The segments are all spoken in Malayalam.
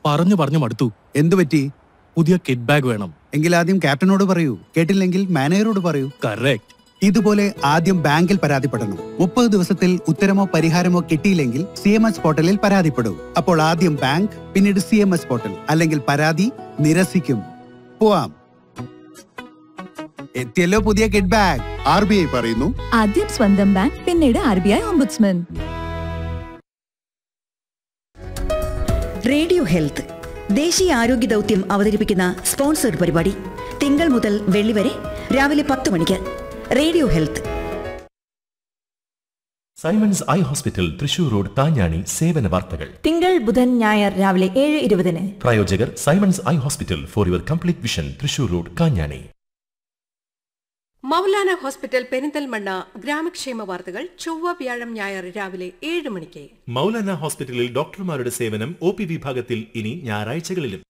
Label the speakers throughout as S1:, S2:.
S1: പറഞ്ഞു പറഞ്ഞു മടുത്തു
S2: എന്തു പറ്റി
S1: പുതിയ കിഡ് ബാഗ് വേണം
S2: എങ്കിൽ ആദ്യം ക്യാപ്റ്റനോട് പറയൂ കേട്ടില്ലെങ്കിൽ മാനേജറോട് പറയൂ
S1: കറക്റ്റ്
S2: ഇതുപോലെ ആദ്യം ബാങ്കിൽ പരാതിപ്പെടണം മുപ്പത് ദിവസത്തിൽ ഉത്തരമോ പരിഹാരമോ കിട്ടിയില്ലെങ്കിൽ സി എം എസ് പോർട്ടലിൽ പരാതിപ്പെടൂ അപ്പോൾ ആദ്യം ബാങ്ക് പിന്നീട് സി എം എസ് പോർട്ടൽ അല്ലെങ്കിൽ പരാതി നിരസിക്കും പോവാം എത്തിയല്ലോ പുതിയ kid bag
S3: R B I പറയുന്നു
S4: ആദ്യം സ്വന്തം ബാങ്ക് പിന്നീട് R B I ombudsman
S5: radio health ദേശീയ ആരോഗ്യ ദൗത്യം അവതരിപ്പിക്കുന്ന സ്പോൺസർഡ് പരിപാടി തിങ്കൾ മുതൽ വെള്ളി വരെ രാവിലെ പത്ത് മണിക്ക് radio health
S6: Simons eye hospital Thrissur road താഞ്ഞാണി സേവന വാർത്തകൾ
S7: തിങ്കൾ ബുധൻ ഞായർ രാവിലെ ഏഴ് ഇരുപതിന്
S6: പ്രായോജകർ Simons eye hospital for your complete vision Thrissur road Kanjani
S8: Maulana hospital Perinthalmanna ഗ്രാമക്ഷേമ വാർത്തകൾ ചൊവ്വ വ്യാഴം ഞായർ രാവിലെ ഏഴ് മണിക്ക്
S6: മൗലാന ഹോസ്പിറ്റലിൽ ഡോക്ടർമാരുടെ സേവനം ഒ പി വിഭാഗത്തിൽ ഇനി ഞായറാഴ്ചകളിലും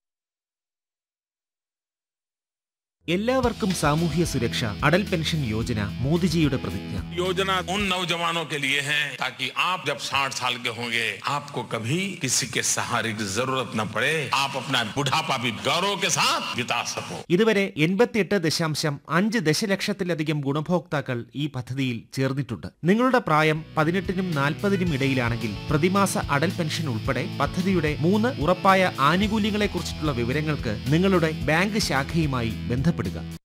S9: എല്ലാവർക്കും സാമൂഹ്യ സുരക്ഷ അടൽ പെൻഷൻ യോജന മോദിജിയുടെ പ്രതിജ്ഞ
S10: योजना उन नौजवानों के लिए है ताकि आप जब 60 साल के होंगे आपको कभी किसी के सहारे की जरूरत न पड़े आप अपना बुढ़ापा भी गौरव के साथ बिता सको
S9: ഇതുവരെ എൺപത്തിയെട്ട് ദശാംശം അഞ്ച് ദശലക്ഷത്തിലധികം ഗുണഭോക്താക്കൾ ഈ പദ്ധതിയിൽ ചേർന്നിട്ടുണ്ട് നിങ്ങളുടെ പ്രായം പതിനെട്ടിനും നാൽപ്പതിനും ഇടയിലാണെങ്കിൽ പ്രതിമാസ അടൽ പെൻഷൻ ഉൾപ്പെടെ പദ്ധതിയുടെ മൂന്ന് ഉറപ്പായ ആനുകൂല്യങ്ങളെക്കുറിച്ചിട്ടുള്ള വിവരങ്ങൾക്ക് നിങ്ങളുടെ ബാങ്ക് ശാഖയുമായി ബന്ധപ്പെടുക